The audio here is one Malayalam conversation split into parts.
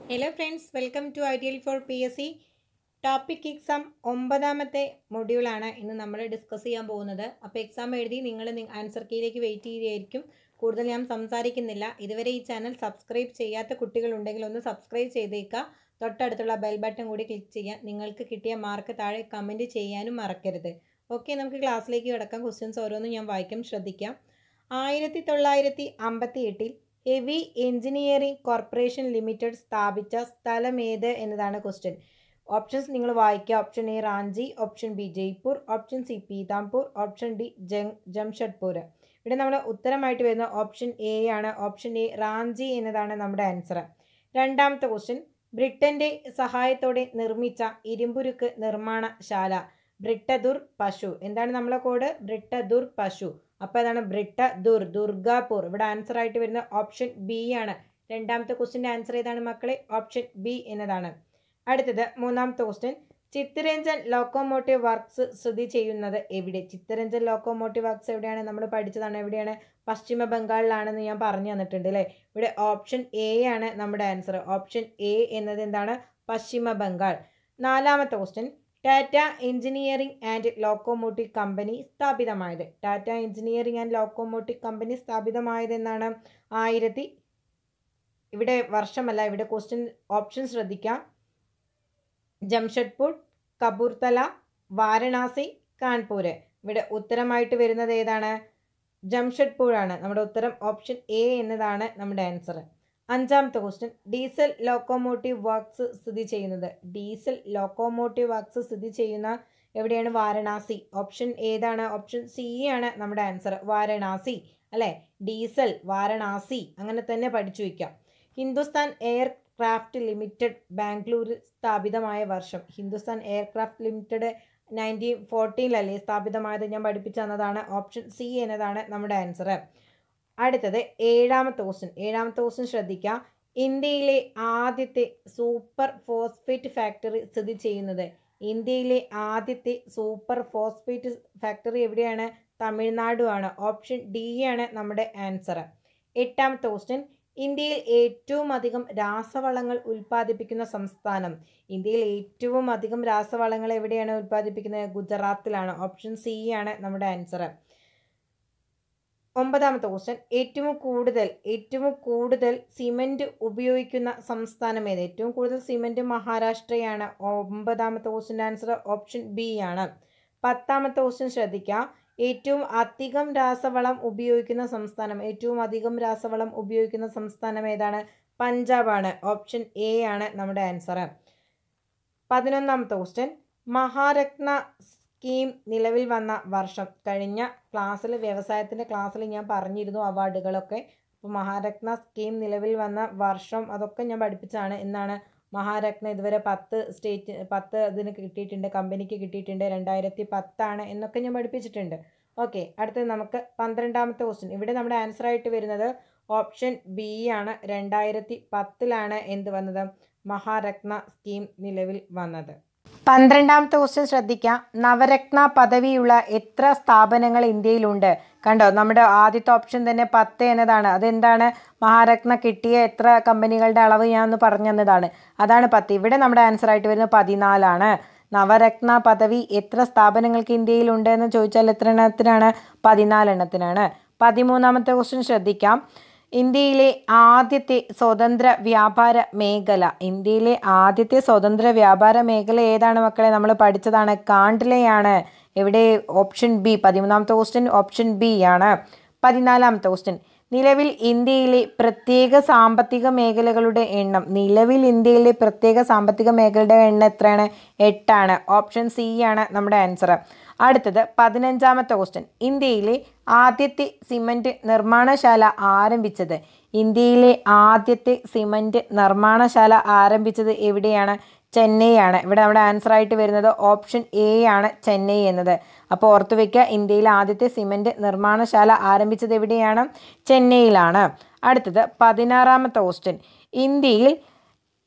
hello friends welcome to Ideal for P S C topic exam ഒമ്പതാമത്തെ മൊഡ്യൂളാണ് ഇന്ന് നമ്മൾ ഡിസ്കസ് ചെയ്യാൻ പോകുന്നത് അപ്പോൾ എക്സാം എഴുതി നിങ്ങൾ ആൻസർ കീയിലേക്ക് വെയിറ്റ് ചെയ്യുകയായിരിക്കും കൂടുതൽ ഞാൻ സംസാരിക്കുന്നില്ല ഇതുവരെ ഈ ചാനൽ സബ്സ്ക്രൈബ് ചെയ്യാത്ത കുട്ടികളുണ്ടെങ്കിൽ ഒന്ന് സബ്സ്ക്രൈബ് ചെയ്തേക്കുക തൊട്ടടുത്തുള്ള ബെൽ ബട്ടൺ കൂടി ക്ലിക്ക് ചെയ്യാൻ നിങ്ങൾക്ക് കിട്ടിയ മാർക്ക് താഴെ കമൻറ്റ് ചെയ്യാനും മറക്കരുത് ഓക്കെ നമുക്ക് ക്ലാസ്സിലേക്ക് കിടക്കാം ക്വസ്റ്റ്യൻസ് ഓരോന്നും ഞാൻ വായിക്കാം ശ്രദ്ധിക്കാം ആയിരത്തി തൊള്ളായിരത്തി അമ്പത്തി എട്ടിൽ ഹെവി എഞ്ചിനീയറിംഗ് കോർപ്പറേഷൻ ലിമിറ്റഡ് സ്ഥാപിച്ച സ്ഥലം ഏത് എന്നതാണ് ക്വസ്റ്റ്യൻ ഓപ്ഷൻസ് നിങ്ങൾ വായിക്കുക option A Ranchi option B Jaipur option C Pithampur option D ജങ് ജംഷഡ്പൂർ ഇവിടെ നമ്മൾ ഉത്തരമായിട്ട് വരുന്ന ഓപ്ഷൻ എ ആണ് ഓപ്ഷൻ എ റാഞ്ചി എന്നതാണ് നമ്മുടെ ആൻസർ രണ്ടാമത്തെ ക്വസ്റ്റ്യൻ ബ്രിട്ടന്റെ സഹായത്തോടെ നിർമ്മിച്ച ഇരുമ്പുരുക്ക് നിർമ്മാണശാല ബ്രിട്ടദുർ പശു എന്താണ് നമ്മളെ കോഡ് ബ്രിട്ടദുർ പശു അപ്പോൾ അതാണ് ബ്രിട്ട ദുർ ദുർഗാപൂർ ഇവിടെ ആൻസർ ആയിട്ട് വരുന്ന ഓപ്ഷൻ ബി ആണ് രണ്ടാമത്തെ ക്വസ്റ്റിൻ്റെ ആൻസർ ഏതാണ് മക്കളെ ഓപ്ഷൻ ബി എന്നതാണ് അടുത്തത് മൂന്നാമത്തെ ക്വസ്റ്റ്യൻ ചിത്തരഞ്ജൻ ലോക്കോമോട്ടീവ് വർക്ക്സ് സ്ഥിതി ചെയ്യുന്നത് എവിടെ ചിത്തരഞ്ജൻ ലോക്കോമോട്ടീവ് വർക്ക്സ് എവിടെയാണ് നമ്മൾ പഠിച്ചതാണ് എവിടെയാണ് പശ്ചിമ ബംഗാളിലാണെന്ന് ഞാൻ പറഞ്ഞു തന്നിട്ടുണ്ട് അല്ലേ ഇവിടെ ഓപ്ഷൻ എ ആണ് നമ്മുടെ ആൻസർ ഓപ്ഷൻ എ എന്നത് എന്താണ് പശ്ചിമ ബംഗാൾ നാലാമത്തെ question Tata engineering and locomotive company സ്ഥാപിതമായത് Tata engineering and locomotive company സ്ഥാപിതമായത് എന്നാണ് ആയിരത്തി ഇവിടെ വർഷമല്ല ഇവിടെ ക്വസ്റ്റ്യൻ ഓപ്ഷൻ ശ്രദ്ധിക്കാം ജംഷഡ്പൂർ കപൂർത്തല വാരണാസി കാൺപൂർ ഇവിടെ ഉത്തരമായിട്ട് വരുന്നത് ഏതാണ് ജംഷഡ്പൂരാണ് നമ്മുടെ ഉത്തരം ഓപ്ഷൻ എ എന്നതാണ് നമ്മുടെ ആൻസർ അഞ്ചാമത്തെ ക്വസ്റ്റ്യൻ ഡീസൽ ലോക്കോമോട്ടീവ് വർക്ക്സ് സ്ഥിതി ചെയ്യുന്നത് ഡീസൽ ലോക്കോമോട്ടീവ് വർക്ക്സ് സ്ഥിതി ചെയ്യുന്ന എവിടെയാണ് വാരണാസി ഓപ്ഷൻ ഏതാണ് ഓപ്ഷൻ സി ആണ് നമ്മുടെ ആൻസർ വാരണാസി അല്ലേ ഡീസൽ വാരണാസി അങ്ങനെ തന്നെ പഠിച്ചു വയ്ക്കാം Hindustan aircraft limited Bangalore സ്ഥാപിതമായ വർഷം ഹിന്ദുസ്ഥാൻ എയർക്രാഫ്റ്റ് ലിമിറ്റഡ് നയൻറ്റീൻ ഫോർട്ടീനിലല്ലേ സ്ഥാപിതമായത് ഞാൻ പഠിപ്പിച്ചു തന്നതാണ് ഓപ്ഷൻ സി എന്നതാണ് നമ്മുടെ ആൻസർ അടുത്തത് ഏഴാമത്തെ ക്വസ്റ്റ്യൻ ഏഴാമത്തെ ക്വസ്റ്റ്യൻ ശ്രദ്ധിക്കുക ഇന്ത്യയിലെ ആദ്യത്തെ സൂപ്പർ ഫോസ്ഫേറ്റ് ഫാക്ടറി സ്ഥിതി ചെയ്യുന്നത് ഇന്ത്യയിലെ ആദ്യത്തെ സൂപ്പർ ഫോസ്ഫേറ്റ് ഫാക്ടറി എവിടെയാണ് തമിഴ്നാടുമാണ് ഓപ്ഷൻ ഡി ആണ് നമ്മുടെ ആൻസർ എട്ടാമത്തെ ക്വസ്റ്റ്യൻ ഇന്ത്യയിൽ ഏറ്റവും അധികം രാസവളങ്ങൾ ഉൽപ്പാദിപ്പിക്കുന്ന സംസ്ഥാനം ഇന്ത്യയിൽ ഏറ്റവും അധികം രാസവളങ്ങൾ എവിടെയാണ് ഉൽപ്പാദിപ്പിക്കുന്നത് ഗുജറാത്തിലാണ് ഓപ്ഷൻ സി ആണ് നമ്മുടെ ആൻസർ ഒമ്പതാമത്തെ ക്വസ്റ്റ്യൻ ഏറ്റവും കൂടുതൽ ഏറ്റവും കൂടുതൽ സിമെൻറ്റ് ഉപയോഗിക്കുന്ന സംസ്ഥാനം ഏത് ഏറ്റവും കൂടുതൽ സിമെൻറ്റ് മഹാരാഷ്ട്രയാണ് ഒമ്പതാമത്തെ ക്വസ്റ്റ്യൻ്റെ ആൻസർ ഓപ്ഷൻ ബി ആണ് പത്താമത്തെ ക്വസ്റ്റ്യൻ ശ്രദ്ധിക്കുക ഏറ്റവും അധികം രാസവളം ഉപയോഗിക്കുന്ന സംസ്ഥാനം ഏറ്റവും അധികം രാസവളം ഉപയോഗിക്കുന്ന സംസ്ഥാനം ഏതാണ് പഞ്ചാബാണ് ഓപ്ഷൻ എ ആണ് നമ്മുടെ ആൻസർ പതിനൊന്നാമത്തെ ക്വസ്റ്റ്യൻ മഹാരത്ന സ്കീം നിലവിൽ വന്ന വർഷം കഴിഞ്ഞ ക്ലാസ്സിൽ വ്യവസായത്തിൻ്റെ ക്ലാസ്സിൽ ഞാൻ പറഞ്ഞിരുന്നു അവാർഡുകളൊക്കെ അപ്പോൾ മഹാരത്ന സ്കീം നിലവിൽ വന്ന വർഷം അതൊക്കെ ഞാൻ പഠിപ്പിച്ചാണ് എന്നാണ് മഹാരത്ന ഇതുവരെ പത്ത് സ്റ്റേറ്റ് പത്ത് ഇതിന് കിട്ടിയിട്ടുണ്ട് കമ്പനിക്ക് കിട്ടിയിട്ടുണ്ട് രണ്ടായിരത്തി പത്താണ് എന്നൊക്കെ ഞാൻ പഠിപ്പിച്ചിട്ടുണ്ട് ഓക്കെ അടുത്തത് നമുക്ക് പന്ത്രണ്ടാമത്തെ ക്വസ്റ്റ്യൻ ഇവിടെ നമ്മുടെ ആൻസർ ആയിട്ട് വരുന്നത് ഓപ്ഷൻ ബി ആണ് രണ്ടായിരത്തി പത്തിലാണ് എന്ത് വന്നത് മഹാരത്ന സ്കീം നിലവിൽ വന്നത് പന്ത്രണ്ടാമത്തെ ക്വസ്റ്റ്യൻ ശ്രദ്ധിക്കാം നവരത്ന പദവിയുള്ള എത്ര സ്ഥാപനങ്ങൾ ഇന്ത്യയിലുണ്ട് കണ്ടോ നമ്മുടെ ആദ്യത്തെ ഓപ്ഷൻ തന്നെ പത്ത് എന്നതാണ് അതെന്താണ് മഹാരത്ന കിട്ടിയ എത്ര കമ്പനികളുടെ അളവ് ഞാൻ ഒന്ന് പറഞ്ഞു തന്നതാണ് അതാണ് പത്ത് ഇവിടെ നമ്മുടെ ആൻസർ ആയിട്ട് വരുന്നത് പതിനാലാണ് നവരത്ന പദവി എത്ര സ്ഥാപനങ്ങൾക്ക് ഇന്ത്യയിലുണ്ട് എന്ന് ചോദിച്ചാൽ എത്ര എണ്ണത്തിനാണ് പതിനാലെണ്ണത്തിനാണ് പതിമൂന്നാമത്തെ ക്വസ്റ്റ്യൻ ശ്രദ്ധിക്കാം ഇന്ത്യയിലെ ആദ്യത്തെ സ്വതന്ത്ര വ്യാപാര മേഖല ഇന്ത്യയിലെ ആദ്യത്തെ സ്വതന്ത്ര വ്യാപാര മേഖല ഏതാണ് മക്കളെ നമ്മൾ പഠിച്ചതാണ് കാണ്ട്ലയാണ് എവിടെ ഓപ്ഷൻ ബി പതിമൂന്നാമത്തെ ക്വസ്റ്റ്യൻ ഓപ്ഷൻ ബി ആണ് പതിനാലാമത്തെ ക്വസ്റ്റ്യൻ നിലവിൽ ഇന്ത്യയിലെ പ്രത്യേക സാമ്പത്തിക മേഖലകളുടെ എണ്ണം നിലവിൽ ഇന്ത്യയിലെ പ്രത്യേക സാമ്പത്തിക മേഖലയുടെ എണ്ണം എത്രയാണ് എട്ടാണ് ഓപ്ഷൻ സി ആണ് നമ്മുടെ ആൻസർ അടുത്തത് പതിനഞ്ചാമത്തെ ക്വസ്റ്റ്യൻ ഇന്ത്യയിലെ ആദ്യത്തെ സിമൻറ്റ് നിർമ്മാണശാല ആരംഭിച്ചത് ഇന്ത്യയിലെ ആദ്യത്തെ സിമൻറ്റ് നിർമ്മാണശാല ആരംഭിച്ചത് എവിടെയാണ് ചെന്നൈയാണ് ഇവിടെ നമ്മുടെ ആൻസർ ആയിട്ട് വരുന്നത് ഓപ്ഷൻ എ ആണ് ചെന്നൈ എന്നത് അപ്പോൾ ഓർത്തു വയ്ക്കുക ഇന്ത്യയിലെ ആദ്യത്തെ സിമൻറ്റ് നിർമ്മാണശാല ആരംഭിച്ചത് എവിടെയാണ് ചെന്നൈയിലാണ് അടുത്തത് പതിനാറാമത്തെ ക്വസ്റ്റ്യൻ ഇന്ത്യയിൽ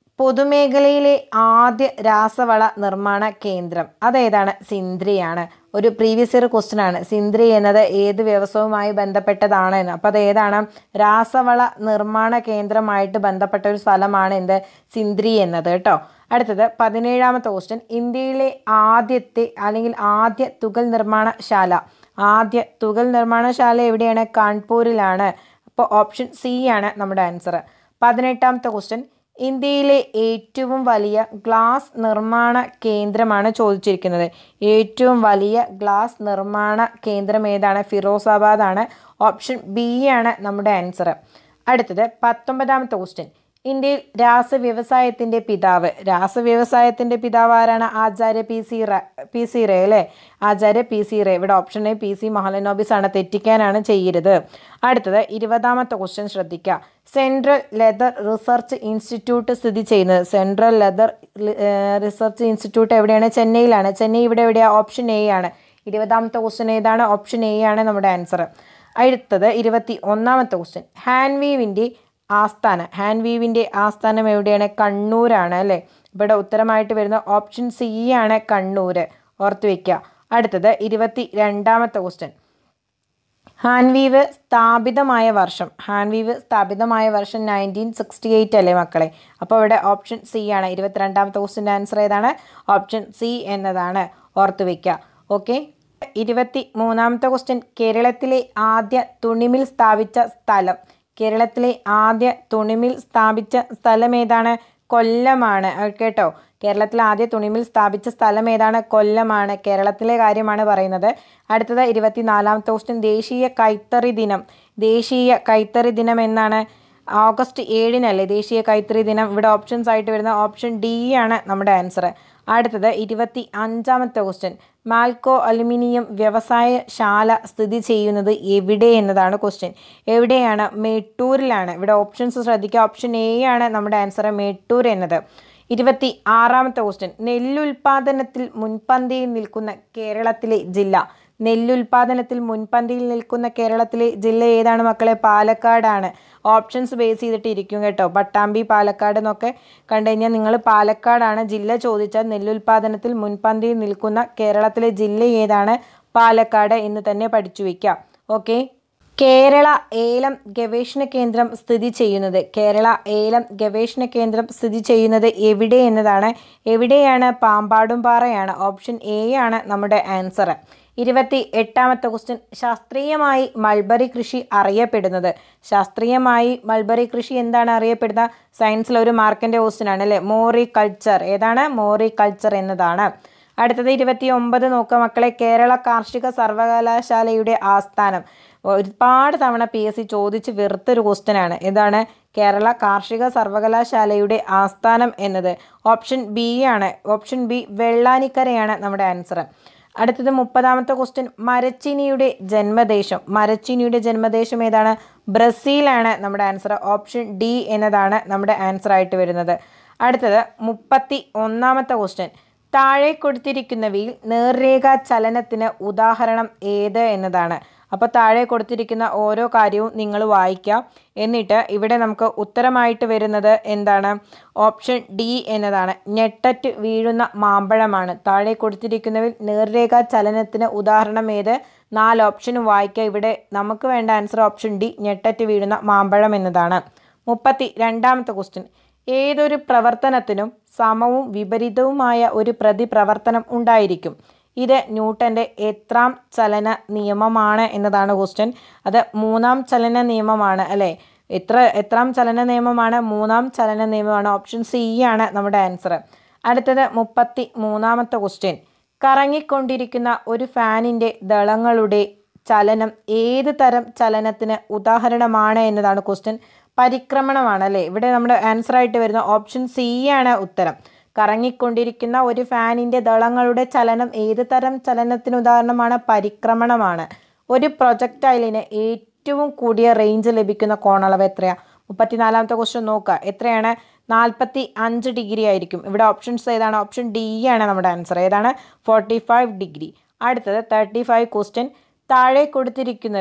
പൊതുമേഖലയിലെ ആദ്യ രാസവള നിർമ്മാണ കേന്ദ്രം അതേതാണ് സിന്ദ്രിയാണ് ഒരു പ്രീവിയസ് ഇയർ ക്വസ്റ്റ്യൻ ആണ് സിന്ദ്രി എന്നത് ഏത് വ്യവസായവുമായി ബന്ധപ്പെട്ടതാണ് എന്ന് അപ്പോൾ അത് ഏതാണ് രാസവള നിർമ്മാണ കേന്ദ്രമായിട്ട് ബന്ധപ്പെട്ട ഒരു സ്ഥലമാണ് എന്ത് സിന്ദ്രി എന്നത് കേട്ടോ അടുത്തത് പതിനേഴാമത്തെ ക്വസ്റ്റ്യൻ ഇന്ത്യയിലെ ആദ്യത്തെ അല്ലെങ്കിൽ ആദ്യ തുകൽ നിർമ്മാണശാല ആദ്യ തുകൽ നിർമ്മാണശാല എവിടെയാണ് കാൺപൂരിലാണ് അപ്പോൾ ഓപ്ഷൻ സി ആണ് നമ്മുടെ ആൻസർ പതിനെട്ടാമത്തെ ക്വസ്റ്റ്യൻ ഇന്ത്യയിലെ ഏറ്റവും വലിയ ഗ്ലാസ് നിർമ്മാണ കേന്ദ്രമാണ് ചോദിച്ചിരിക്കുന്നത് ഏറ്റവും വലിയ ഗ്ലാസ് നിർമ്മാണ കേന്ദ്രം ഏതാണ് ഫിറോസാബാദ് ആണ് ഓപ്ഷൻ ബി ആണ് നമ്മുടെ ആൻസർ അടുത്തത് പത്തൊമ്പതാമത്തെ ക്വസ്റ്റ്യൻ ഇന്ത്യയിൽ രാസവ്യവസായത്തിൻ്റെ പിതാവ് രാസവ്യവസായത്തിൻ്റെ പിതാവ് ആരാണ് ആചാര്യ പി സി റ പി സി റേ അല്ലേ ആചാര്യ പി സി റേ ഇവിടെ option A P C Mahalanobis ആണ് തെറ്റിക്കാനാണ് ചെയ്യരുത് അടുത്തത് ഇരുപതാമത്തെ ക്വസ്റ്റ്യൻ ശ്രദ്ധിക്കുക സെൻട്രൽ ലെതർ റിസർച്ച് ഇൻസ്റ്റിറ്റ്യൂട്ട് സ്ഥിതി ചെയ്യുന്നത് സെൻട്രൽ ലെതർ റിസർച്ച് ഇൻസ്റ്റിറ്റ്യൂട്ട് എവിടെയാണ് ചെന്നൈയിലാണ് ചെന്നൈ ഇവിടെ എവിടെയാണ് ഓപ്ഷൻ എ ആണ് ഇരുപതാമത്തെ ക്വസ്റ്റ്യൻ ഏതാണ് ഓപ്ഷൻ എ ആണ് നമ്മുടെ ആൻസർ അടുത്തത് ഇരുപത്തി ഒന്നാമത്തെ ക്വസ്റ്റ്യൻ ഹാൻവീവിൻ്റെ ആസ്ഥാനം ഹാൻവീവിൻ്റെ ആസ്ഥാനം എവിടെയാണ് കണ്ണൂരാണ് അല്ലേ ഇവിടെ ഉത്തരമായിട്ട് വരുന്ന ഓപ്ഷൻ സി ആണ് കണ്ണൂർ ഓർത്ത് വയ്ക്കുക അടുത്തത് ഇരുപത്തി രണ്ടാമത്തെ ക്വസ്റ്റ്യൻ ഹാൻവീവ് സ്ഥാപിതമായ വർഷം ഹാൻവീവ് സ്ഥാപിതമായ വർഷം നയൻറ്റീൻ സിക്സ്റ്റി എയ്റ്റ് അല്ലേ മക്കളെ അപ്പോൾ ഇവിടെ ഓപ്ഷൻ സി ആണ് ഇരുപത്തിരണ്ടാമത്തെ ക്വസ്റ്റിൻ്റെ ആൻസർ ഏതാണ് ഓപ്ഷൻ സി എന്നതാണ് ഓർത്ത് വയ്ക്കുക ഓക്കെ ഇരുപത്തി മൂന്നാമത്തെ ക്വസ്റ്റ്യൻ കേരളത്തിലെ ആദ്യ തുണിമിൽ സ്ഥാപിച്ച സ്ഥലം കേരളത്തിലെ ആദ്യ തുണിമിൽ സ്ഥാപിച്ച സ്ഥലം ഏതാണ് കൊല്ലമാണ് അത് കേട്ടോ കേരളത്തിലെ ആദ്യ തുണിമിൽ സ്ഥാപിച്ച സ്ഥലം ഏതാണ് കൊല്ലമാണ് കേരളത്തിലെ കാര്യമാണ് പറയുന്നത് അടുത്തത് ഇരുപത്തിനാലാമത്തെ ക്വസ്റ്റ്യൻ ദേശീയ കൈത്തറി ദിനം ദേശീയ കൈത്തറി ദിനം എന്നാണ് ഓഗസ്റ്റ് ഏഴിനല്ലേ ദേശീയ കൈത്തറി ദിനം ഇവിടെ ഓപ്ഷൻസ് ആയിട്ട് വരുന്ന ഓപ്ഷൻ ഡി ആണ് നമ്മുടെ ആൻസർ അടുത്തത് ഇരുപത്തി അഞ്ചാമത്തെ ക്വസ്റ്റ്യൻ മാൽക്കോ അലുമിനിയം വ്യവസായശാല സ്ഥിതി ചെയ്യുന്നത് എവിടെ എന്നതാണ് ക്വസ്റ്റ്യൻ എവിടെയാണ് മേട്ടൂരിലാണ് ഇവിടെ ഓപ്ഷൻസ് ശ്രദ്ധിക്കുക ഓപ്ഷൻ എ ആണ് നമ്മുടെ ആൻസർ മേട്ടൂർ എന്നത് ഇരുപത്തി ആറാമത്തെ ക്വസ്റ്റ്യൻ നെല്ലുൽപാദനത്തിൽ മുൻപന്തിയിൽ നിൽക്കുന്ന കേരളത്തിലെ ജില്ല നെല്ലുൽപാദനത്തിൽ മുൻപന്തിയിൽ നിൽക്കുന്ന കേരളത്തിലെ ജില്ല ഏതാണ് മക്കളെ പാലക്കാടാണ് ഓപ്ഷൻസ് ബേസ് ചെയ്തിട്ട് ഇരിക്കും കേട്ടോ പട്ടാമ്പി പാലക്കാട് എന്നൊക്കെ കണ്ടു കഴിഞ്ഞാൽ നിങ്ങൾ പാലക്കാടാണ് ജില്ല ചോദിച്ചാൽ നെല്ലുൽപാദനത്തിൽ മുൻപന്തിയിൽ നിൽക്കുന്ന കേരളത്തിലെ ജില്ല ഏതാണ് പാലക്കാട് എന്ന് തന്നെ പഠിച്ചു വയ്ക്കാം ഓക്കെ കേരള ഏലം ഗവേഷണ കേന്ദ്രം സ്ഥിതി ചെയ്യുന്നത് കേരള ഏലം ഗവേഷണ കേന്ദ്രം സ്ഥിതി ചെയ്യുന്നത് എവിടെ എന്നതാണ് എവിടെയാണ് പാമ്പാടുംപാറയാണ് ഓപ്ഷൻ എ ആണ് നമ്മുടെ ആൻസർ ഇരുപത്തി എട്ടാമത്തെ ക്വസ്റ്റ്യൻ ശാസ്ത്രീയമായി മൾബറി കൃഷി അറിയപ്പെടുന്നത് ശാസ്ത്രീയമായി മൾബറി കൃഷി എന്താണ് അറിയപ്പെടുന്നത് സയൻസിൽ ഒരു മാർക്കിൻ്റെ ക്വസ്റ്റ്യൻ ആണ് അല്ലേ മോറി കൾച്ചർ ഏതാണ് മോറി കൾച്ചർ എന്നതാണ് അടുത്തത് ഇരുപത്തി ഒമ്പത് നോക്കുക മക്കളെ കേരള കാർഷിക സർവകലാശാലയുടെ ആസ്ഥാനം ഒരുപാട് തവണ പി എസ് സി ചോദിച്ച് വെറുത്തൊരു ക്വസ്റ്റ്യൻ ആണ് ഇതാണ് കേരള കാർഷിക സർവകലാശാലയുടെ ആസ്ഥാനം എന്നത് ഓപ്ഷൻ ബി ആണ് ഓപ്ഷൻ ബി വെള്ളാനിക്കരയാണ് നമ്മുടെ ആൻസർ അടുത്തത് മുപ്പതാമത്തെ ക്വസ്റ്റ്യൻ മരച്ചിനിയുടെ ജന്മദേശം മരച്ചിനിയുടെ ജന്മദേശം ഏതാണ് ബ്രസീലാണ് നമ്മുടെ ആൻസർ ഓപ്ഷൻ ഡി എന്നതാണ് നമ്മുടെ ആൻസർ ആയിട്ട് വരുന്നത് അടുത്തത് മുപ്പത്തി ഒന്നാമത്തെ ക്വസ്റ്റ്യൻ താഴെ കൊടുത്തിരിക്കുന്നവയിൽ നേർരേഖ ചലനത്തിന് ഉദാഹരണം ഏത് എന്നതാണ് അപ്പോൾ താഴെ കൊടുത്തിരിക്കുന്ന ഓരോ കാര്യവും നിങ്ങൾ വായിക്കുക എന്നിട്ട് ഇവിടെ നമുക്ക് ഉത്തരമായിട്ട് വരുന്നത് എന്താണ് ഓപ്ഷൻ ഡി എന്നതാണ് ഞെട്ടറ്റ് വീഴുന്ന മാമ്പഴമാണ് താഴെ കൊടുത്തിരിക്കുന്നവയിൽ നേർരേഖ ചലനത്തിന് ഉദാഹരണം ഏത് നാല് ഓപ്ഷനും വായിക്കുക ഇവിടെ നമുക്ക് വേണ്ട ആൻസർ ഓപ്ഷൻ ഡി ഞെട്ടറ്റ് വീഴുന്ന മാമ്പഴം എന്നതാണ് മുപ്പത്തി രണ്ടാമത്തെ ക്വസ്റ്റ്യൻ ഏതൊരു പ്രവർത്തനത്തിനും സമവും വിപരീതവുമായ ഒരു പ്രതിപ്രവർത്തനം ഉണ്ടായിരിക്കും ഇത് ന്യൂട്ടൻ്റെ എത്രാം ചലന നിയമമാണ് എന്നതാണ് ക്വസ്റ്റ്യൻ അത് മൂന്നാം ചലന നിയമമാണ് അല്ലേ എത്ര എത്രാം ചലന നിയമമാണ് മൂന്നാം ചലന നിയമമാണ് ഓപ്ഷൻ സി ആണ് നമ്മുടെ ആൻസർ അടുത്തത് മുപ്പത്തി മൂന്നാമത്തെ ക്വസ്റ്റ്യൻ കറങ്ങിക്കൊണ്ടിരിക്കുന്ന ഒരു ഫാനിൻ്റെ ദളങ്ങളുടെ ചലനം ഏത് തരം ചലനത്തിന് ഉദാഹരണമാണ് എന്നതാണ് ക്വസ്റ്റ്യൻ പരിക്രമണമാണ് അല്ലേ ഇവിടെ നമ്മുടെ ആൻസർ ആയിട്ട് വരുന്ന ഓപ്ഷൻ സി ആണ് ഉത്തരം കറങ്ങിക്കൊണ്ടിരിക്കുന്ന ഒരു ഫാനിൻ്റെ ദളങ്ങളുടെ ചലനം ഏത് തരം ചലനത്തിന് ഉദാഹരണമാണ് പരിക്രമണമാണ് ഒരു പ്രൊജക്ടൈലിന് ഏറ്റവും കൂടിയ റേഞ്ച് ലഭിക്കുന്ന കോണളവ് എത്രയാണ് മുപ്പത്തിനാലാമത്തെ ക്വസ്റ്റ്യൻ നോക്കുക എത്രയാണ് നാൽപ്പത്തി അഞ്ച് ഡിഗ്രി ആയിരിക്കും ഇവിടെ ഓപ്ഷൻസ് ഏതാണ് ഓപ്ഷൻ ഡി ആണ് നമ്മുടെ ആൻസർ ഏതാണ് ഫോർട്ടി ഫൈവ് ഡിഗ്രി അടുത്തത് തേർട്ടി ഫൈവ് ക്വസ്റ്റ്യൻ താഴെ കൊടുത്തിരിക്കുന്നവയിൽ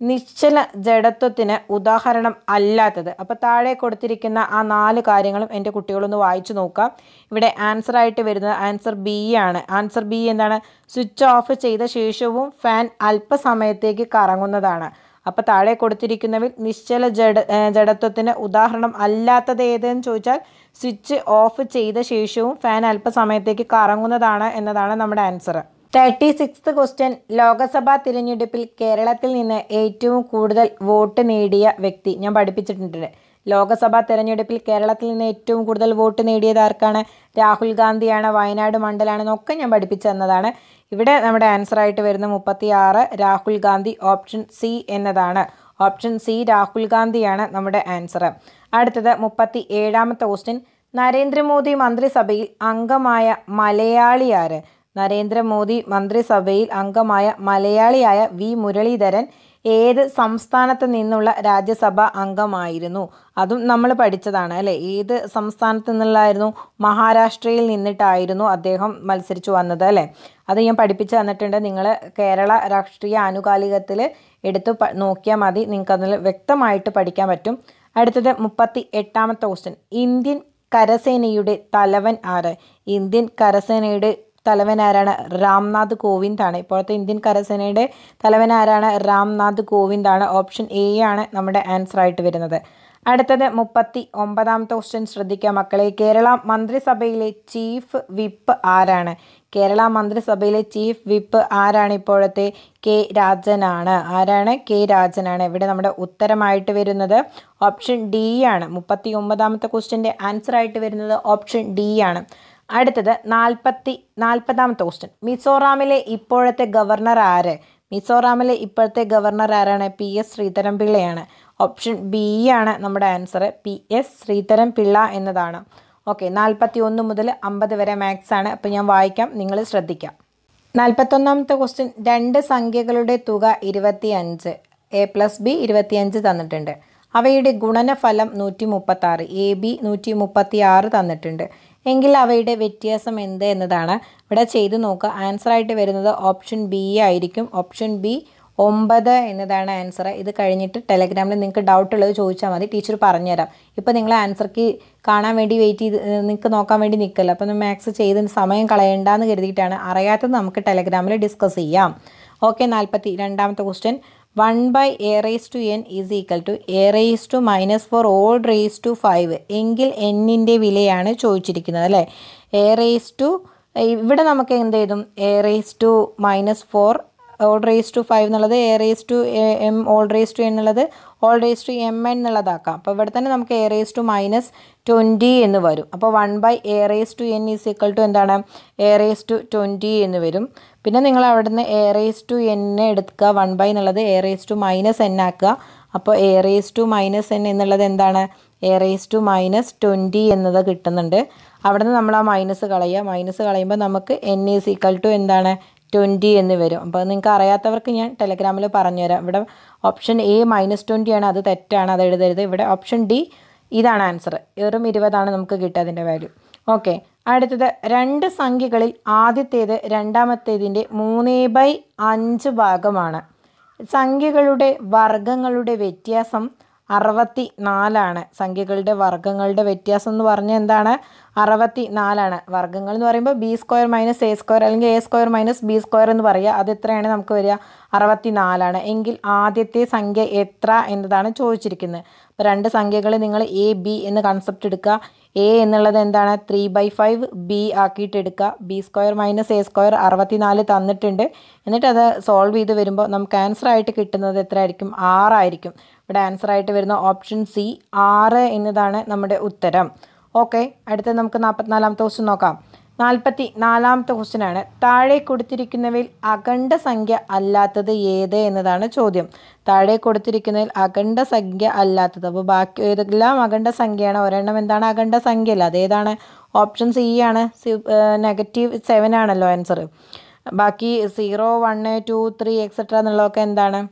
നിശ്ചല ജഡത്വത്തിന് ഉദാഹരണം അല്ലാത്തത് അപ്പോൾ താഴെ കൊടുത്തിരിക്കുന്ന ആ നാല് കാര്യങ്ങളും എൻ്റെ കുട്ടികളൊന്ന് വായിച്ചു നോക്കാം ഇവിടെ ആൻസർ ആയിട്ട് വരുന്നത് ആൻസർ ബി ആണ് ആൻസർ ബി എന്താണ് സ്വിച്ച് ഓഫ് ചെയ്ത ശേഷവും ഫാൻ അല്പസമയത്തേക്ക് കറങ്ങുന്നതാണ് അപ്പോൾ താഴെ കൊടുത്തിരിക്കുന്നവയിൽ നിശ്ചല ജഡ ഏ, ജഡത്വത്തിന് ഉദാഹരണം അല്ലാത്തത് ഏതെന്ന് ചോദിച്ചാൽ സ്വിച്ച് ഓഫ് ചെയ്ത ശേഷവും ഫാൻ അല്പസമയത്തേക്ക് കറങ്ങുന്നതാണ് എന്നതാണ് നമ്മുടെ answer thirty sixth question Lok Sabha തിരഞ്ഞെടുപ്പിൽ കേരളത്തിൽ നിന്ന് ഏറ്റവും കൂടുതൽ വോട്ട് നേടിയ വ്യക്തി ഞാൻ പഠിപ്പിച്ചിട്ടുണ്ട് ലോക്സഭാ തെരഞ്ഞെടുപ്പിൽ കേരളത്തിൽ നിന്ന് ഏറ്റവും കൂടുതൽ വോട്ട് നേടിയത് ആർക്കാണ് രാഹുൽ ഗാന്ധിയാണ് വയനാട് മണ്ഡലമാണെന്നൊക്കെ ഞാൻ പഠിപ്പിച്ചു തന്നതാണ് ഇവിടെ നമ്മുടെ ആൻസർ ആയിട്ട് വരുന്ന മുപ്പത്തി ആറ് രാഹുൽ ഗാന്ധി ഓപ്ഷൻ സി എന്നതാണ് ഓപ്ഷൻ സി രാഹുൽ ഗാന്ധിയാണ് നമ്മുടെ ആൻസർ അടുത്തത് മുപ്പത്തി ഏഴാമത്തെ ക്വസ്റ്റ്യൻ നരേന്ദ്രമോദി മന്ത്രിസഭയിൽ അംഗമായ മലയാളി ആര് നരേന്ദ്രമോദി മന്ത്രിസഭയിൽ അംഗമായ മലയാളിയായ വി മുരളീധരൻ ഏത് സംസ്ഥാനത്ത് നിന്നുള്ള രാജ്യസഭാ അംഗമായിരുന്നു അതും നമ്മൾ പഠിച്ചതാണ് അല്ലേ ഏത് സംസ്ഥാനത്ത് നിന്നുള്ളായിരുന്നു മഹാരാഷ്ട്രയിൽ നിന്നിട്ടായിരുന്നു അദ്ദേഹം മത്സരിച്ചു വന്നത് അല്ലേ അത് ഞാൻ പഠിപ്പിച്ചു തന്നിട്ടുണ്ട് നിങ്ങൾ കേരള രാഷ്ട്രീയ ആനുകാലികത്തിൽ എടുത്ത് പ- നോക്കിയാൽ മതി നിങ്ങൾക്ക് അതിൽ വ്യക്തമായിട്ട് പഠിക്കാൻ പറ്റും അടുത്തത് മുപ്പത്തി എട്ടാമത്തെ ക്വസ്റ്റ്യൻ ഇന്ത്യൻ കരസേനയുടെ തലവൻ ആര് ഇന്ത്യൻ കരസേനയുടെ തലവൻ ആരാണ് രാംനാഥ് കോവിന്ദ് ആണ് ഇപ്പോഴത്തെ ഇന്ത്യൻ കരസേനയുടെ തലവൻ ആരാണ് രാംനാഥ് കോവിന്ദ് ആണ് ഓപ്ഷൻ എ ആണ് നമ്മുടെ ആൻസർ ആയിട്ട് വരുന്നത് അടുത്തത് മുപ്പത്തി ഒമ്പതാമത്തെ ക്വസ്റ്റ്യൻ ശ്രദ്ധിക്കുക മക്കളെ കേരള മന്ത്രിസഭയിലെ ചീഫ് വിപ്പ് ആരാണ് കേരള മന്ത്രിസഭയിലെ ചീഫ് വിപ്പ് ആരാണ് ഇപ്പോഴത്തെ കെ രാജനാണ് ആരാണ് കെ രാജനാണ് ഇവിടെ നമ്മുടെ ഉത്തരമായിട്ട് വരുന്നത് ഓപ്ഷൻ ഡി ആണ് മുപ്പത്തി ഒമ്പതാമത്തെ ക്വസ്റ്റ്യൻ്റെ ആൻസർ ആയിട്ട് വരുന്നത് ഓപ്ഷൻ ഡി ആണ് അടുത്തത് നാൽപ്പത്തി നാൽപ്പതാമത്തെ ക്വസ്റ്റ്യൻ മിസോറാമിലെ ഇപ്പോഴത്തെ ഗവർണർ ആര് മിസോറാമിലെ ഇപ്പോഴത്തെ ഗവർണർ ആരാണ് പി എസ് ശ്രീധരൻ പിള്ളയാണ് ഓപ്ഷൻ ബി ആണ് നമ്മുടെ answer P S Sreedharan Pillai എന്നതാണ് ഓക്കെ നാൽപ്പത്തി ഒന്ന് മുതൽ അമ്പത് വരെ മാത്സ് ആണ് അപ്പോൾ ഞാൻ വായിക്കാം നിങ്ങൾ ശ്രദ്ധിക്കാം നാൽപ്പത്തൊന്നാമത്തെ ക്വസ്റ്റ്യൻ രണ്ട് സംഖ്യകളുടെ തുക ഇരുപത്തി അഞ്ച് എ പ്ലസ് ബി ഇരുപത്തിയഞ്ച് തന്നിട്ടുണ്ട് അവയുടെ ഗുണനഫലം നൂറ്റി മുപ്പത്തി ആറ് എ ബി നൂറ്റി മുപ്പത്തി ആറ് തന്നിട്ടുണ്ട് എങ്കിൽ അവയുടെ വ്യത്യാസം എന്ത് എന്നതാണ് ഇവിടെ ചെയ്ത് നോക്കുക ആൻസർ ആയിട്ട് വരുന്നത് ഓപ്ഷൻ ബി ആയിരിക്കും ഓപ്ഷൻ ബി ഒമ്പത് എന്നതാണ് ആൻസർ ഇത് കഴിഞ്ഞിട്ട് ടെലഗ്രാമിൽ നിങ്ങൾക്ക് ഡൗട്ട് ഉള്ളത് ചോദിച്ചാൽ മതി ടീച്ചർ പറഞ്ഞുതരാം ഇപ്പോൾ നിങ്ങൾ ആൻസർ കീ കാണാൻ വേണ്ടി വെയിറ്റ് ചെയ്ത് നിങ്ങൾക്ക് നോക്കാൻ വേണ്ടി നിൽക്കല്ലോ അപ്പോൾ മാത്സ് ചെയ്ത് സമയം കളയണ്ടെന്ന് കരുതിയിട്ടാണ് അറിയാത്തത് നമുക്ക് ടെലഗ്രാമിൽ ഡിസ്കസ് ചെയ്യാം ഓക്കെ നാൽപ്പത്തി രണ്ടാമത്തെ question one by A raise to N is equal to A raise to minus four all raise to five എങ്കിൽ എന്നിൻ്റെ വിലയാണ് ചോദിച്ചിരിക്കുന്നത് അല്ലേ എ റേസ് ടു ഇവിടെ നമുക്ക് എന്ത് ചെയ്തും A raise to minus four all raise to five എന്നുള്ളത് A raise to M all raise to എന്നുള്ളത് all raise to M N എന്നുള്ളതാക്കാം അപ്പോൾ ഇവിടെ തന്നെ നമുക്ക് A raise to minus twenty എന്ന് വരും അപ്പോൾ one by A raise to N is equal to എന്താണ് എ റേസ് ടു ട്വൻറ്റി എന്ന് വരും പിന്നെ നിങ്ങൾ അവിടെ നിന്ന് എ റേസ് ടു എൻ എടുക്കുക വൺ ബൈ എന്നുള്ളത് A raise to minus N ആക്കുക അപ്പോൾ A raise to minus N എന്നുള്ളത് എന്താണ് A raise to minus twenty എന്നത് കിട്ടുന്നുണ്ട് അവിടെ നിന്ന് നമ്മൾ ആ മൈനസ് കളയുക മൈനസ് കളയുമ്പോൾ നമുക്ക് എൻ ഈസ് ഈക്വൽ ടു എന്താണ് ട്വൻറ്റി എന്ന് വരും അപ്പോൾ നിങ്ങൾക്ക് അറിയാത്തവർക്ക് ഞാൻ ടെലഗ്രാമിൽ പറഞ്ഞുതരാം ഇവിടെ ഓപ്ഷൻ എ മൈനസ് ട്വൻറ്റി ആണ് അത് തെറ്റാണ് അത് എഴുതരുത് ഇവിടെ ഓപ്ഷൻ ഡി ഇതാണ് ആൻസർ വെറും ഇരുപതാണ് നമുക്ക് കിട്ടുക അതിൻ്റെ വാല്യൂ ഓക്കെ അടുത്തത് രണ്ട് സംഖ്യകളിൽ ആദ്യത്തേത് രണ്ടാമത്തേതിൻ്റെ മൂന്നേ ബൈ അഞ്ച് ഭാഗമാണ് സംഖ്യകളുടെ വർഗങ്ങളുടെ വ്യത്യാസം അറുപത്തി നാലാണ് സംഖ്യകളുടെ വർഗങ്ങളുടെ വ്യത്യാസം എന്ന് പറഞ്ഞാൽ എന്താണ് അറുപത്തി നാലാണ് വർഗങ്ങൾ എന്ന് പറയുമ്പോൾ B square minus A square അല്ലെങ്കിൽ A square minus B square എന്ന് പറയുക അത് എത്രയാണ് നമുക്ക് വരിക അറുപത്തി നാലാണ് എങ്കിൽ ആദ്യത്തെ സംഖ്യ എത്ര എന്നതാണ് ചോദിച്ചിരിക്കുന്നത് അപ്പോൾ രണ്ട് സംഖ്യകൾ നിങ്ങൾ എ ബി എന്ന് കൺസെപ്റ്റ് എടുക്കുക എ എന്നുള്ളത് എന്താണ് ത്രീ ബൈ ഫൈവ് ബി ആക്കിയിട്ട് എടുക്കുക B square minus A square അറുപത്തി നാല് തന്നിട്ടുണ്ട് എന്നിട്ട് അത് സോൾവ് ചെയ്ത് വരുമ്പോൾ നമുക്ക് ആൻസർ ആയിട്ട് കിട്ടുന്നത് എത്രയായിരിക്കും ആറായിരിക്കും ഇവിടെ ആൻസർ ആയിട്ട് വരുന്ന ഓപ്ഷൻ സി ആറ് എന്നതാണ് നമ്മുടെ ഉത്തരം ഓക്കെ അടുത്ത നമുക്ക് നാൽപ്പത്തിനാലാമത്തെ ക്വസ്റ്റ്യൻ നോക്കാം നാൽപ്പത്തി നാലാമത്തെ ക്വസ്റ്റ്യൻ ആണ് താഴെ കൊടുത്തിരിക്കുന്നവയിൽ അഖണ്ഡ സംഖ്യ അല്ലാത്തത് ഏത് എന്നതാണ് ചോദ്യം താഴെ കൊടുത്തിരിക്കുന്നതിൽ അഖണ്ഡ സംഖ്യ അല്ലാത്തത് അപ്പോൾ ബാക്കി ഏതെല്ലാം അഖണ്ഡ സംഖ്യയാണ് ഒരെണ്ണം എന്താണ് അഖണ്ഡ സംഖ്യ അല്ല അതേതാണ് ഓപ്ഷൻ സി ആണ് നെഗറ്റീവ് സെവൻ ആണല്ലോ ആൻസർ ബാക്കി zero one two three etcetera എന്നുള്ളതൊക്കെ എന്താണ്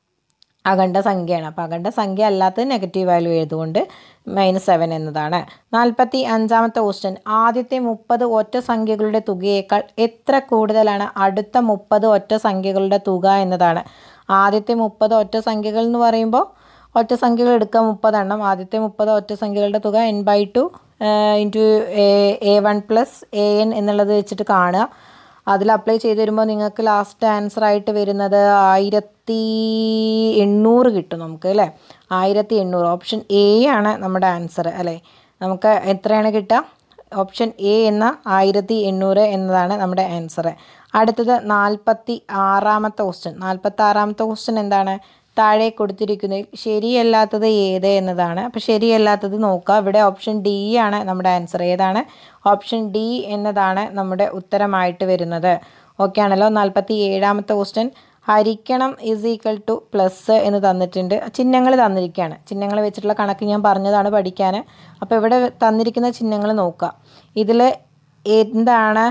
അഖണ്ഡ സംഖ്യയാണ് അപ്പോൾ അഖണ്ഡ സംഖ്യ അല്ലാത്തത് നെഗറ്റീവ് വാല്യൂ എഴുതുകൊണ്ട് മൈനസ് സെവൻ എന്നതാണ് നാൽപ്പത്തി അഞ്ചാമത്തെ ക്വസ്റ്റ്യൻ ആദ്യത്തെ മുപ്പത് ഒറ്റ സംഖ്യകളുടെ തുകയേക്കാൾ എത്ര കൂടുതലാണ് അടുത്ത മുപ്പത് ഒറ്റ സംഖ്യകളുടെ തുക എന്നതാണ് ആദ്യത്തെ മുപ്പത് ഒറ്റ സംഖ്യകൾ എന്ന് പറയുമ്പോൾ ഒറ്റ സംഖ്യകൾ എടുക്കുക മുപ്പതെണ്ണം ആദ്യത്തെ മുപ്പത് ഒറ്റ സംഖ്യകളുടെ തുക n by two into a one plus a n എന്നുള്ളത് വെച്ചിട്ട് കാണുക അതിൽ അപ്ലൈ ചെയ്ത് വരുമ്പോൾ നിങ്ങൾക്ക് ലാസ്റ്റ് ആൻസർ ആയിട്ട് വരുന്നത് ആയിരത്തി എണ്ണൂറ് കിട്ടും നമുക്ക് അല്ലേ ആയിരത്തി എണ്ണൂറ് ഓപ്ഷൻ എ ആണ് നമ്മുടെ ആൻസർ അല്ലേ നമുക്ക് എത്രയാണ് കിട്ടുക ഓപ്ഷൻ എ എന്ന ആയിരത്തി എണ്ണൂറ് എന്നതാണ് നമ്മുടെ ആൻസർ അടുത്തത് നാൽപ്പത്തി ആറാമത്തെ ക്വസ്റ്റ്യൻ നാൽപ്പത്തി ആറാമത്തെ ക്വസ്റ്റ്യൻ എന്താണ് താഴെ കൊടുത്തിരിക്കുന്നതിൽ ശരിയല്ലാത്തത് ഏത് എന്നതാണ് അപ്പോൾ ശരിയല്ലാത്തത് നോക്കുക ഇവിടെ ഓപ്ഷൻ ഡി ആണ് നമ്മുടെ ആൻസർ ഏതാണ് ഓപ്ഷൻ ഡി എന്നതാണ് നമ്മുടെ ഉത്തരമായിട്ട് വരുന്നത് ഓക്കെ ആണല്ലോ നാൽപ്പത്തി ഏഴാമത്തെ ക്വസ്റ്റ്യൻ ഹരിക്കണം ഈസ് ഈക്വൽ ടു പ്ലസ് എന്ന് തന്നിട്ടുണ്ട് ചിഹ്നങ്ങൾ തന്നിരിക്കുകയാണ് ചിഹ്നങ്ങൾ വെച്ചിട്ടുള്ള കണക്ക് ഞാൻ പറഞ്ഞതാണ് പഠിക്കാൻ അപ്പോൾ ഇവിടെ തന്നിരിക്കുന്ന ചിഹ്നങ്ങൾ നോക്കുക ഇതിൽ എന്താണ്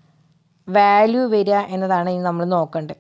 വാല്യൂ വരിക എന്നതാണ് ഇനി നമ്മൾ നോക്കേണ്ടത്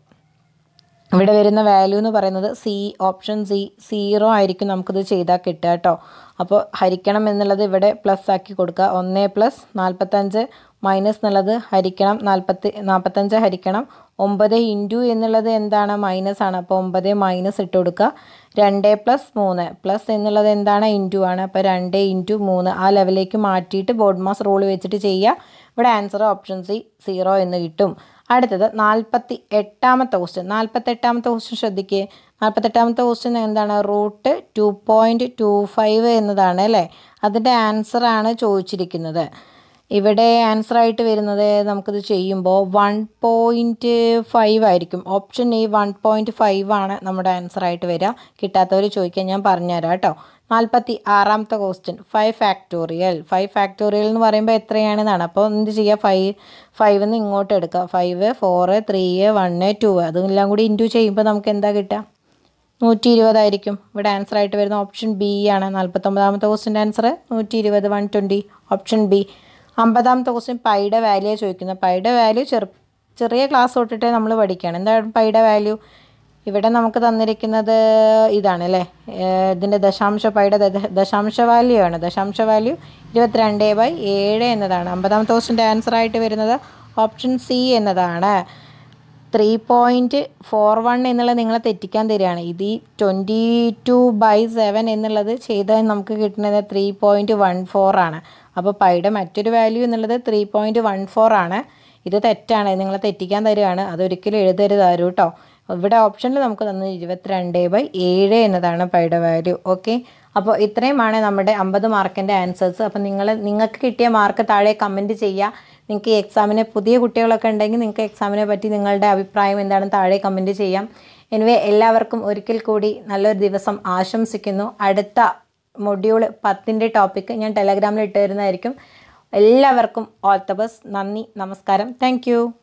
ഇവിടെ വരുന്ന വാല്യൂ എന്ന് പറയുന്നത് സി ഓപ്ഷൻ സി സീറോ ആയിരിക്കും നമുക്കിത് ചെയ്താൽ കിട്ടുക കേട്ടോ അപ്പോൾ ഹരിക്കണം എന്നുള്ളത് ഇവിടെ പ്ലസ് ആക്കി കൊടുക്കുക ഒന്ന് പ്ലസ് നാൽപ്പത്തഞ്ച് മൈനസ് എന്നുള്ളത് ഹരിക്കണം നാൽപ്പത്തി നാൽപ്പത്തഞ്ച് ഹരിക്കണം ഒമ്പത് ഇൻറ്റു എന്നുള്ളത് എന്താണ് മൈനസ് ആണ് അപ്പോൾ ഒമ്പത് മൈനസ് ഇട്ട് കൊടുക്കുക രണ്ട് പ്ലസ് മൂന്ന് പ്ലസ് എന്നുള്ളത് എന്താണ് ഇൻറ്റു ആണ് അപ്പോൾ രണ്ട് ഇൻറ്റു മൂന്ന് ആ ലെവലിലേക്ക് മാറ്റിയിട്ട് ബോർഡ് മാസ് റൂൾ വെച്ചിട്ട് ചെയ്യുക ഇവിടെ ആൻസർ ഓപ്ഷൻ സി സീറോ എന്ന് കിട്ടും അടുത്തത് നാൽപ്പത്തി എട്ടാമത്തെ ക്വസ്റ്റ്യൻ നാൽപ്പത്തെട്ടാമത്തെ ക്വസ്റ്റ്യൻ ശ്രദ്ധിക്കുക നാൽപ്പത്തെട്ടാമത്തെ ക്വസ്റ്റ്യൻ എന്താണ് root two point two five എന്നതാണ് അല്ലേ അതിൻ്റെ ആൻസറാണ് ചോദിച്ചിരിക്കുന്നത് ഇവിടെ ആൻസർ ആയിട്ട് വരുന്നത് നമുക്കിത് ചെയ്യുമ്പോൾ വൺ പോയിൻറ്റ് ഫൈവ് ആയിരിക്കും option A one point five ആണ് നമ്മുടെ ആൻസർ ആയിട്ട് വരിക കിട്ടാത്തവർ ചോദിക്കാൻ ഞാൻ പറഞ്ഞുതരാം കേട്ടോ നാൽപ്പത്തി ആറാമത്തെ question five factorial five factorial എന്ന് പറയുമ്പോൾ എത്രയാണെന്നാണ് അപ്പോൾ എന്ത് ചെയ്യുക ഫൈവ് ഫൈവ് എന്ന് ഇങ്ങോട്ട് എടുക്കുക five four three one two അതെല്ലാം കൂടി ഇൻറ്റു ചെയ്യുമ്പോൾ നമുക്ക് എന്താ കിട്ടുക നൂറ്റി ഇരുപതായിരിക്കും ഇവിടെ ആൻസർ ആയിട്ട് വരുന്ന ഓപ്ഷൻ ബി ആണ് നാൽപ്പത്തൊമ്പതാമത്തെ ക്വസ്റ്റിൻ്റെ ആൻസർ നൂറ്റി ഇരുപത് വൺ ട്വൻറ്റി ഓപ്ഷൻ ബി അമ്പതാമത്തെ ക്വസ്റ്റ്യൻ പൈയുടെ വാല്യൂ ചോദിക്കുന്നത് പൈയുടെ വാല്യൂ ചെറു ചെറിയ ക്ലാസ് തൊട്ടിട്ടേ നമ്മൾ പഠിക്കുകയാണ് എന്താണ് പൈയുടെ വാല്യൂ ഇവിടെ നമുക്ക് തന്നിരിക്കുന്നത് ഇതാണ് അല്ലേ ഇതിൻ്റെ ദശാംശ പൈയുടെ ദ- ദശാംശ വാല്യൂ ആണ് ദശാംശ വാല്യൂ ഇരുപത്തിരണ്ട് ബൈ ഏഴ് എന്നതാണ് അമ്പതാമത്തെ ക്വസ്റ്റിൻ്റെ ആൻസർ ആയിട്ട് വരുന്നത് ഓപ്ഷൻ സി എന്നതാണ് ത്രീ പോയിൻറ്റ് ഫോർ വൺ എന്നുള്ളത് നിങ്ങളെ തെറ്റിക്കാൻ തരികയാണ് ഇത് ഈ ട്വൻറ്റി ടു ബൈ സെവൻ എന്നുള്ളത് ചെയ്താൽ നമുക്ക് കിട്ടുന്നത് ത്രീ പോയിൻറ്റ് വൺ ഫോർ ആണ് അപ്പോൾ പൈയുടെ മറ്റൊരു വാല്യൂ എന്നുള്ളത് ത്രീ പോയിൻറ്റ് വൺ ഫോർ ആണ് ഇത് തെറ്റാണ് നിങ്ങളെ തെറ്റിക്കാൻ തരികയാണ് അതൊരിക്കലും എഴുതരുത് ആരും കേട്ടോ ഇവിടെ ഓപ്ഷനിൽ നമുക്ക് തന്നത് ഇരുപത്തിരണ്ട് ബൈ ഏഴ് എന്നതാണ് പൈയുടെ വാല്യൂ ഓക്കെ അപ്പോൾ ഇത്രയുമാണ് നമ്മുടെ അമ്പത് മാർക്കിൻ്റെ ആൻസേഴ്സ് അപ്പോൾ നിങ്ങൾ നിങ്ങൾക്ക് കിട്ടിയ മാർക്ക് താഴെ കമൻറ്റ് ചെയ്യുക നിങ്ങൾക്ക് ഈ എക്സാമിന് പുതിയ കുട്ടികളൊക്കെ ഉണ്ടെങ്കിൽ നിങ്ങൾക്ക് എക്സാമിനെ പറ്റി നിങ്ങളുടെ അഭിപ്രായം എന്താണെന്ന് താഴെ കമൻറ്റ് ചെയ്യാം എനിവേ എല്ലാവർക്കും ഒരിക്കൽ കൂടി നല്ലൊരു ദിവസം ആശംസിക്കുന്നു അടുത്ത മൊഡ്യൂൾ പത്തിൻ്റെ ടോപ്പിക്ക് ഞാൻ ടെലഗ്രാമിൽ ഇട്ട് തരുന്നതായിരിക്കും എല്ലാവർക്കും ഓൾ ദ ബെസ്റ്റ് നന്ദി നമസ്കാരം താങ്ക്